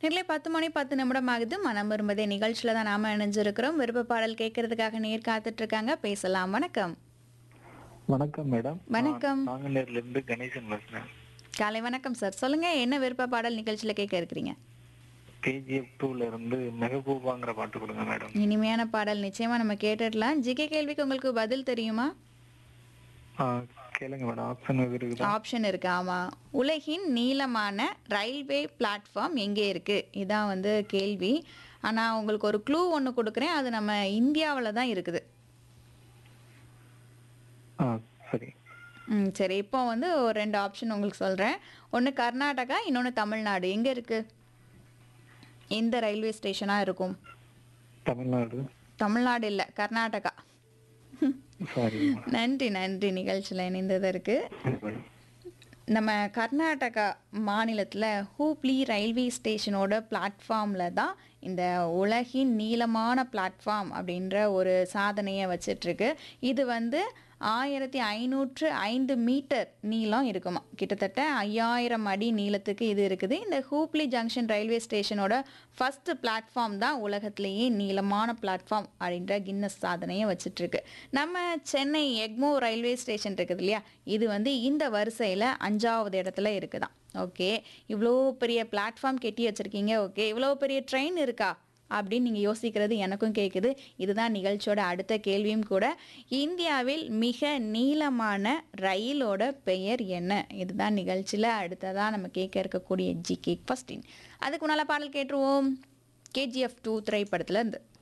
நேரிலே பத்து மணி பத்து நிமிடம் ஆகுது மனம் விரும்பதே நிகழ்ச்சியில் தான் நாம இணைஞ்சிருக்கிறோம் விருப்ப பாடல் கேட்கறதுக்காக நேர் காத்துட்டு இருக்காங்க பேசலாம் வணக்கம் வணக்கம் மேடம் வணக்கம். நான் நாங்குநேர்ல இருந்து கணேசன் பேசுறேன் காலை வணக்கம் சார் சொல்லுங்க என்ன விருப்ப பாடல் நிகழ்ச்சியில் கேட்க இருக்கிறீங்க கேஜிஎஃப் டூல இருந்து மெகபூபாங்கிற பாட்டு கொடுங்க மேடம் இனிமையான பாடல் நிச்சயமா நம்ம கேட்டுடலாம் ஜிகே கேள்விக்கு உங்களுக்கு பதில் தெரியுமா ஆ, கேளுங்க மேடம் ஆப்ஷன் எது இருக்குதா ஆப்ஷன் இருக்கு ஆமா உலகின் நீளமான ரயில்வே பிளாட்ஃபார்ம் எங்கே இருக்கு இதான் வந்து கேள்வி ஆனா உங்களுக்கு ஒரு க்ளூ ஒன்று கொடுக்குறேன் அது நம்ம இந்தியாவில் தான் இருக்குது ஆ சரி ம் சரி இப்போ வந்து ஒரு ரெண்டு ஆப்ஷன் உங்களுக்கு சொல்கிறேன் ஒன்று கர்நாடகா இன்னொன்று தமிழ்நாடு எங்கே இருக்கு எந்த ரயில்வே ஸ்டேஷனாக இருக்கும் தமிழ்நாடு தமிழ்நாடு இல்லை கர்நாடகா சாரி நன்றி நன்றி நிகழ்ச்சியில் இணைந்ததற்கு நம்ம கர்நாடகா மாநிலத்தில் ஹூப்ளி ரயில்வே ஸ்டேஷனோட பிளாட்ஃபார்மில் தான் இந்த உலகின் நீளமான பிளாட்ஃபார்ம் அப்படின்ற ஒரு சாதனையை வச்சிட்ருக்கு இது வந்து ஆயிரத்தி ஐநூற்று ஐந்து மீட்டர் நீளம் இருக்குமா கிட்டத்தட்ட ஐயாயிரம் அடி நீளத்துக்கு இது இருக்குது இந்த ஹூப்ளி ஜங்ஷன் ரயில்வே ஸ்டேஷனோட ஃபர்ஸ்ட் பிளாட்ஃபார்ம் தான் உலகத்திலேயே நீளமான பிளாட்ஃபார்ம் அப்படின்ற கின்னஸ் சாதனையை வச்சிட்ருக்கு நம்ம சென்னை எக்மோ ரயில்வே ஸ்டேஷன் இருக்குது இல்லையா இது வந்து இந்த வரிசையில் அஞ்சாவது இடத்துல இருக்குதாம் ஓகே இவ்வளோ பெரிய பிளாட்ஃபார்ம் கெட்டி வச்சுருக்கீங்க ஓகே இவ்வளோ பெரிய ட்ரெயின் இருக்கா அப்படின்னு நீங்கள் யோசிக்கிறது எனக்கும் கேட்குது இதுதான் நிகழ்ச்சியோட அடுத்த கேள்வியும் கூட இந்தியாவில் மிக நீளமான ரயிலோட பெயர் என்ன இதுதான் நிகழ்ச்சியில் அடுத்ததாக நம்ம கேட்க இருக்கக்கூடிய ஜி கேக் ஃபஸ்டின் அதுக்கு முன்னால் பாடல் கேட்டுருவோம் கேஜிஎஃப் டூ திரைப்படத்துல இருந்து